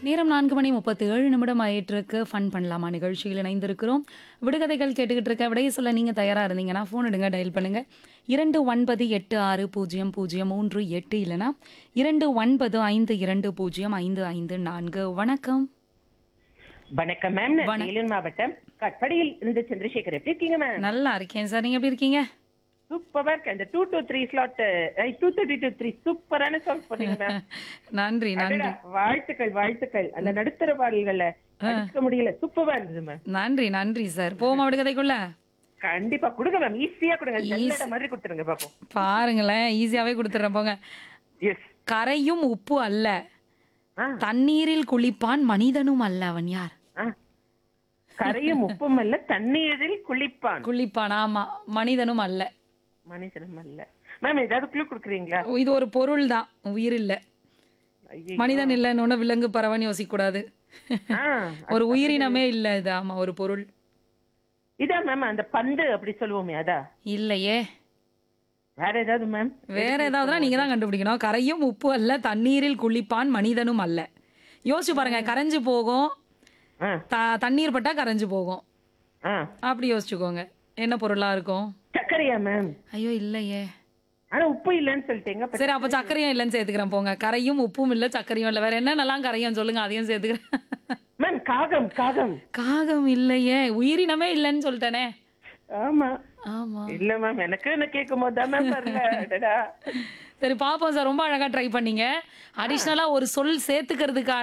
நேரம் நான்கு மணி முப்பத்தி ஏழு நிமிடம் ஆயிட்டிருக்கு ஃபன் பண்ணலாமா நிகழ்ச்சியில் இணைந்திருக்கிறோம் விடுகதைகள் கேட்டுக்கிட்டு இருக்க விடையை சொல்ல நீங்கள் தயாராக இருந்தீங்கன்னா ஃபோன் எடுங்க டயல் பண்ணுங்க இரண்டு ஒன்பது எட்டு ஆறு பூஜ்ஜியம் பூஜ்ஜியம் மூன்று எட்டு இல்லைனா இரண்டு ஒன்பது ஐந்து இரண்டு பூஜ்ஜியம் ஐந்து ஐந்து நான்கு வணக்கம் வணக்கம் மேம் நான் வணக்கம். வேலூர் மாவட்டம் கட்படியில் இருந்து சந்திரசேகர் எப்படி இருக்கீங்க மேம் நல்லா இருக்கேன் சார் நீங்கள் எப்படி இருக்கீங்க சூப்பரா இருக்கு அந்த two to three slot two thirty to three சூப்பரான சாங் பண்ணீங்க மேம் நன்றி நன்றி அடடா, வாழ்த்துக்கள் வாழ்த்துக்கள் அந்த நடுத்தர பாடல்கள்ல அடிக்க முடியல சூப்பரா இருந்தது மேம் நன்றி நன்றி சார் போமா விடுகதைக்குள்ள கண்டிப்பா கொடுங்க மேம் ஈஸியா கொடுங்க ஜல்லடை மாதிரி கொடுத்துருங்க பாப்போம் பாருங்களேன் ஈஸியாகவே கொடுத்துட்றேன் போங்க எஸ் கரையும் உப்பு அல்ல தண்ணீரில் குளிப்பான் மனிதனும் அல்ல அவன் யார் கரையும் உப்பும் அல்ல தண்ணீரில் குளிப்பான் குளிப்பான் ஆமா மனிதனும் அல்ல மனுஷனும் அல்ல மேம் ஏதாவது குழு கொடுக்குறீங்களா இது ஒரு பொருள் தான் உயிர் இல்ல ஐயே. மனிதன் இல்லைன்னு விலங்கு பறவைன்னு யோசிக்க கூடாது ஆ, ஒரு உயிரினமே இல்ல இது ஆமா ஒரு பொருள் இதான் மேம் அந்த பந்து அப்படி சொல்லுவோமே அதா இல்லையே வேற ஏதாவது மேம் வேற ஏதாவதுனா நீங்க தான் கண்டுபிடிக்கணும் கரையும் உப்பு அல்ல தண்ணீரில் குளிப்பான் மனிதனும் அல்ல யோசிச்சு பாருங்க கரைஞ்சு போகும் ஆ த தண்ணீர் பட்டா கரைஞ்சு போகும் ஆ அப்படி யோசிச்சுக்கோங்க என்ன பொருளா இருக்கும் சர்க்கரையா மேம் ஐயோ இல்லையே ஆனா உப்பு இல்லைன்னு சொல்லிட்டீங்க அப்ப சரி அப்ப சர்க்கரையும் இல்லைன்னு சேர்த்துக்கிறேன் போங்க கரையும் உப்பும் இல்ல சர்க்கரையும் இல்ல வேற என்ன நல்லா கரையும் சொல்லுங்க அதையும் சேர்த்துக்கிறேன் மேம் காகம் காகம் காகம் இல்லையே உயிரினமே இல்லைன்னு சொல்லிட்டேனே ஆமா ஆமா இல்ல மேம் எனக்கு என்ன கேட்கும் போது தான் மேம் வரல அடடா. சரி பாப்போம் சார் ரொம்ப அழகா ட்ரை பண்ணீங்க அடிஷ்னலா ஒரு சொல் சேர்த்துக்கிறதுக்கான